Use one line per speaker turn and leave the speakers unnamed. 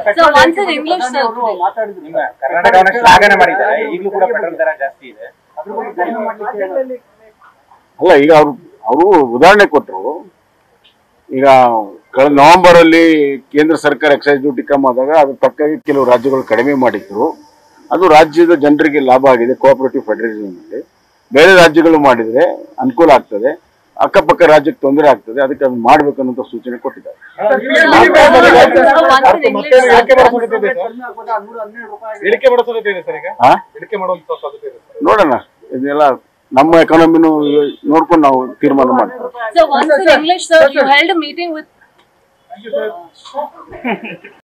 So once in English, sir.
ನಿಮ್ಮ ಕರ್ನಾಟಕವನ್ನ ಶ್ಲಾಘನೆ ಮಾಡಿದ್ದಾರೆ ಈಗಲೂ ಕೂಡ ಪೆಟ್ರೋಲ್ ದರ ಜಾಸ್ತಿ ಇದೆ
ಅಲ್ಲ ಈಗ ಅವರು ಅವರು ಉದಾಹರಣೆ ಕೊಟ್ಟರು ಈಗ ಕಳೆದ ನವೆಂಬರ್ ಅಲ್ಲಿ ಕೇಂದ್ರ ಸರ್ಕಾರ ಎಕ್ಸೈಸ್ ಡ್ಯೂಟಿ ಕಮ್ಮಿ ಆದಾಗ ಅದ್ರ ತಕ್ಕಾಗಿ ಕೆಲವು ರಾಜ್ಯಗಳು ಕಡಿಮೆ ಮಾಡಿದ್ರು ಅದು ರಾಜ್ಯದ ಜನರಿಗೆ ಲಾಭ ಆಗಿದೆ ಕೋಆಪರೇಟಿವ್ ಫೆಡರಲಿಸಮ್ ಅಲ್ಲಿ ಬೇರೆ ರಾಜ್ಯಗಳು ಮಾಡಿದ್ರೆ ಅನುಕೂಲ ಆಗ್ತದೆ ಅಕ್ಕಪಕ್ಕ ರಾಜ್ಯಕ್ಕೆ ತೊಂದರೆ ಆಗ್ತದೆ ಅದಕ್ಕೆ ಅದನ್ನ ಮಾಡ್ಬೇಕು ಅನ್ನೋ ಸೂಚನೆ ಕೊಟ್ಟಿದ್ದಾರೆ
So once in English, sir.
ಇಳಿಕೆ ಮಾಡೋ ಸಾಧ್ಯತೆ ಇದೆ ಸರ್ ಈಗ
ಹಾ
ಇಳಿಕೆ ಮಾಡುವಂತ ಸಾಧ್ಯತೆ ಇದೆ ಸರ್
ನೋಡೋಣ ಇದೆಲ್ಲ ನಮ್ಮ ಎಕಾನಮಿನೂ ನೋಡ್ಕೊಂಡು ನಾವು ತೀರ್ಮಾನ ಮಾಡ್ತೀವಿ
So once in English, sir, you held a meeting with